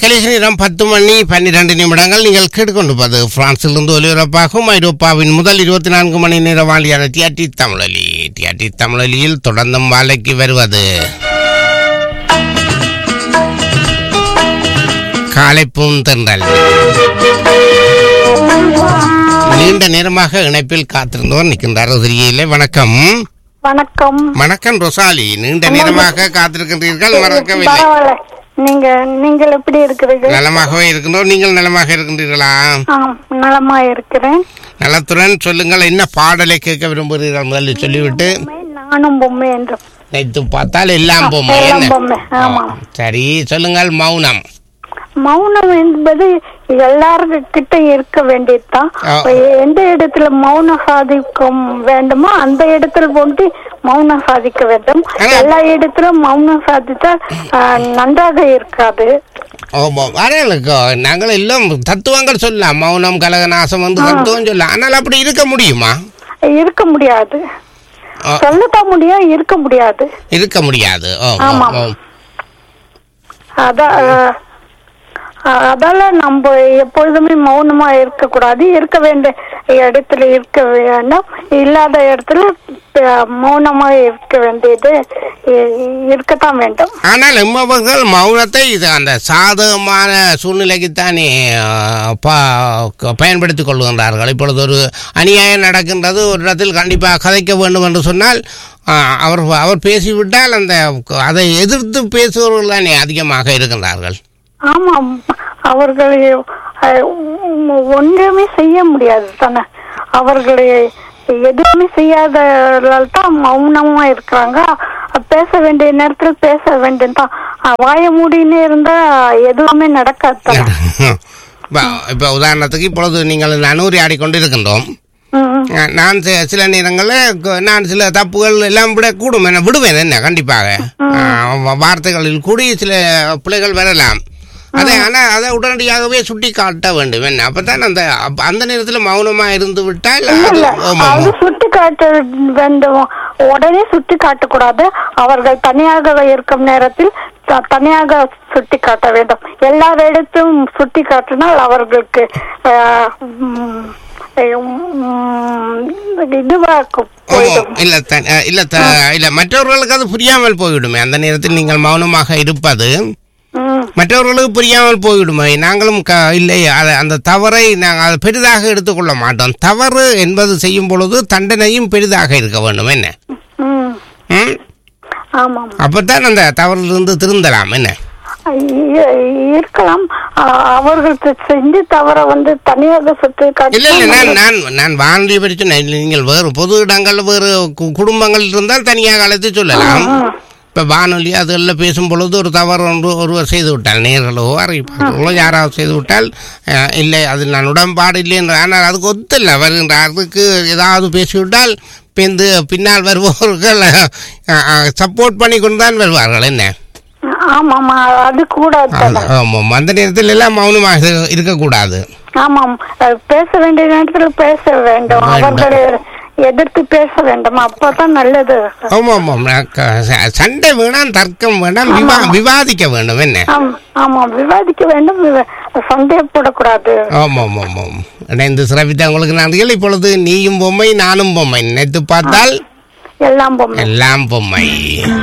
கலிச நேரம் பத்து மணி பன்னிரண்டு நிமிடங்கள் நீங்கள் கேட்டுக்கொண்டிருப்பது பிரான்சிலிருந்து ஒலிபரப்பாகும் ஐரோப்பாவின் முதல் இருபத்தி நான்கு மணி நேர வாலியான டிஆர்டி தமிழொலி டிஆர்டி தமிழொலியில் தொடர்ந்தும் வாழைக்கு வருவது காலை பூந்தென்றல் நீண்ட நேரமாக இணைப்பில் காத்திருந்தவர் நிற்கின்றார் தெரியல வணக்கம் வணக்கம் வணக்கம் ரொசாலி நீண்ட நேரமாக காத்திருக்கின்றீர்கள் மறக்கவில்லை பரவாயில்ல நீங்க நீங்கள் எப்படி இருக்கிறீர்கள் நலமாகவே இருக்கின்றோம் நீங்கள் நலமாக இருக்கின்றீர்களா ஆம், நலமா இருக்கிறேன் நலத்துடன் சொல்லுங்கள் என்ன பாடலை கேட்க விரும்புகிறீர்கள் முதலில் சொல்லிவிட்டு பொம்மை, நானும் பொம்மை என்று நினைத்து பார்த்தால் எல்லாம் பொம்மை எல்லாம் என்ன பொம்மை, ஆமா. ஆ, சரி சொல்லுங்கள் மௌனம் மௌனம் என்பது எல்லார்கிட்ட இருக்க வேண்டியதுதான் ஆ. எந்த இடத்துல மௌனம் சாதிக்கும் வேண்டுமோ அந்த இடத்துல போட்டு மௌனம் சாதிக்க வேண்டும் ஆனா- எல்லா இடத்திலும் மௌனம் சாதித்தால் ஆ, நன்றாக இருக்காது ஆமாம் அறைகளுக்கு நாங்கள் எல்லாம் தத்துவங்கள் சொல்லலாம் மௌனம் கலகநாசம் வந்து தத்துவம் சொல்லலாம் ஆனால் அப்படி இருக்க முடியுமா இருக்க முடியாது ஆ, சொல்லத்தான் முடியும் இருக்க முடியாது இருக்க முடியாது ஓ, ஓ, ஆமா. ஓ. அதான் அஹ், அஹ், அதால நம்ம எப்பொழுதுமே மௌனமா இருக்க கூடாது இருக்க வேண்டிய இடத்துல இருக்க வேண்டாம் இல்லாத இடத்துல அஹ், மௌனமா இருக்க வேண்டியது இ- இருக்கத்தான் வேண்டும் ஆனால் எம்மவர்கள் மௌனத்தை இது அந்த சாதகமான சூழ்நிலைக்குத்தானே ஆ, ப- பயன்படுத்திக் கொள்கின்றார்கள் இப்பொழுது ஒரு அநியாயம் நடக்கின்றது ஒரு இடத்தில் கண்டிப்பாக கதைக்க வேண்டும் என்று சொன்னால் ஆ, அவர் அவர் பேசிவிட்டால் அந்த அதை எதிர்த்து பேசுபவர்கள் தானே அதிகமாக இருக்கின்றார்கள் ஆமாம் அவர்களை அஹ், உம், ஒன்றுமே செய்ய முடியாது தானே அவர்களை எதுவுமே செய்யாததால் தான் மௌனமா இருக்கிறாங்க பேச வேண்டிய நேரத்துல பேச வேண்டியதுதான் அஹ், வாய மூடினே இருந்தா எதுவுமே நடக்காது தானே இப்போ இப்போ உதாரணத்துக்கு இப்பொழுது நீங்கள் நனூரி ஆடிக்கொண்டு இருக்கின்றோம் ம், அஹ் நான் சி- சில நேரங்களில் க- நான் சில தப்புகள் எல்லாம் விட கூடும் என்ன விடுவேன் என்ன கண்டிப்பாக அஹ் வா- வார்த்தைகளில் கூடி சில பிள்ளைகள் வரலாம் அதை ஆனால் அதை உடனடியாகவே சுட்டி காட்ட வேண்டும் என்ன அப்பதான் அந்த அப்ப அந்த நேரத்தில் மௌனமா இருந்து விட்டால் இல்ல அது இல்ல ஆமா, அது ஆமா. சுட்டி காட்ட வேண்டும் உடனே சுட்டி காட்டக்கூடாது அவர்கள் தனியாக இருக்கும் நேரத்தில் த- தனியாக சுட்டி காட்ட வேண்டும் எல்லா இடத்தும் சுட்டி காட்டினால் அவர்களுக்கு ஆஹ், உம், உம், இதுவாக போயிடும் ஆமா, இல்ல த- அஹ் இல்ல த- இல்ல மற்றவர்களுக்கு அது புரியாமல் போய்விடுமே அந்த நேரத்தில் நீங்கள் மௌனமாக இருப்பது ம், மற்றவர்களுக்கு புரியாமல் போய்விடுமே நாங்களும் க இல்லை அதை அந்த தவறை நாங்கள் அதை பெரிதாக எடுத்துக்கொள்ள மாட்டோம் தவறு என்பது செய்யும் பொழுது தண்டனையும் பெரிதாக இருக்க வேண்டும் என்ன ம், ம்? ஆமாம் அப்பத்தான் அந்த தவறிலிருந்து திருந்தலாம் என்ன இ- இருக்கலாம் ஆஹ், அவர்கள் செ- செஞ்சு தவற வந்து தனியாக சுட்டி இல்ல இல்ல நான் காட்டி நான் நான் வானொலி பற்றி சொன்னேன். நீங்கள் வேறு பொது இடங்கள் வேறு கு- குடும்பங்கள் இருந்தால் தனியாக அழைத்து சொல்லலாம் இப்ப வானொலி அதில் பேசும் பொழுது ஒரு தவறு ஒன்று ஒருவர் செய்து விட்டால் நேர்களோ அறிவிப்பார்களோ யாராவது செய்து விட்டால் அஹ், இல்லை அதில் நான் உடன்பாடு இல்லை என்று ஆனால் அதுக்கு ஒத்தில்லை வருகின்ற அதுக்கு ஏதாவது பேசிவிட்டால் பிந்து பின்னால் வருபவர்கள் சப்போர்ட் பண்ணி கொண்டு தான் வருவார்கள் என்ன ஆமாமா அது கூடாது தானே. ஆமாம் அந்த நேரத்தில் எல்லாம் மௌனமாக இருக்கக்கூடாது ஆமாம் அஹ் பேச வேண்டிய நேரத்துல பேச வேண்டும் வேண்டும். அவர்களை எதிர்த்து பேச வேண்டும் அப்பதான் நல்லது ஆமாம் ஆமாம் நான் க- ச- சண்டை வேணாம் தர்க்கம் வேண்டாம் விவா விவாதிக்க வேண்டும் என்ன ஆம், ஆமாம் விவாதிக்க வேண்டும் விவ- சந்தேகப்படக்கூடாது ஆமாம் ஆமாம் இணைந்து சிறப்பித்த உங்களுக்கு நன்றிகள் இப்பொழுது நீயும் பொம்மை நானும் பொம்மை நினைத்து பார்த்தால் எல்லாம் பொம்மை எல்லாம் பொம்மை